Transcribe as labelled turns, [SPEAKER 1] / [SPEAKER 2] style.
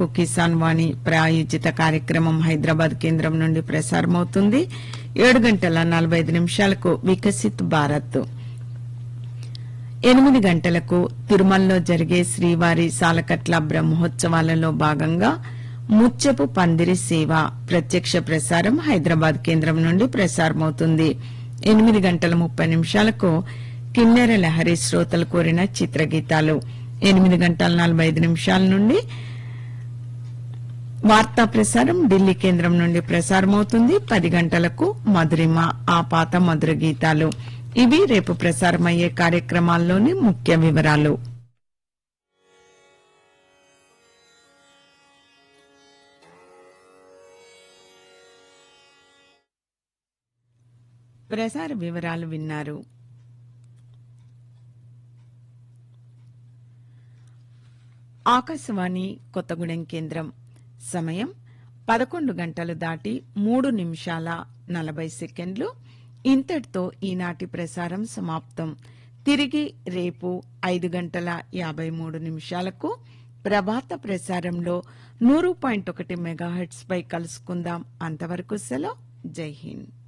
[SPEAKER 1] నిమిషాలకు కిసాన్ వాణి ప్రాయోజిత కార్యక్రమం హైదరాబాద్ కేంద్రం నుండి ప్రసారమవుతుంది ఏడు గంటల నలభై ఐదు నిమిషాలకు వికసిత్ భారత్ ఎనిమిది గంటలకు తిరుమలలో జరిగే శ్రీవారి సాలకట్ల బ్రహ్మోత్సవాలలో భాగంగా ముత్యపు పందిరి సేవ ప్రత్యక్ష ప్రసారం హైదరాబాద్ కేంద్రం నుండి ప్రసారమవుతుంది ఎనిమిది గంటల ముప్పై నిమిషాలకు కిన్నెర లహరి శ్రోతలు కోరిన చిత్రగీతాలు ఎనిమిది గంటల నలభై ఐదు నిమిషాల నుండి వార్తా ప్రసారం ఢిల్లీ కేంద్రం నుండి ప్రసారమవుతుంది పది గంటలకు మధురిమ ఆ పాత మధుర గీతాలు ఇవి రేపు ప్రసారమయ్యే కార్యక్రమాల్లోని ముఖ్య వివరాలు ప్రసార వివరాలు విన్నారు ఆకాశవాణి కొత్తగూడెం కేంద్రం సమయం పదకొండు గంటలు దాటి మూడు నిమిషాల నలభై సెకండ్లు ఇంతటితో ఈనాటి ప్రసారం సమాప్తం తిరిగి రేపు ఐదు గంటల యాభై మూడు నిమిషాలకు ప్రభాత ప్రసారంలో నూరు పాయింట్ ఒకటి మెగాహెట్స్ పై కలుసుకుందాం అంతవరకు సెలవు జై హింద్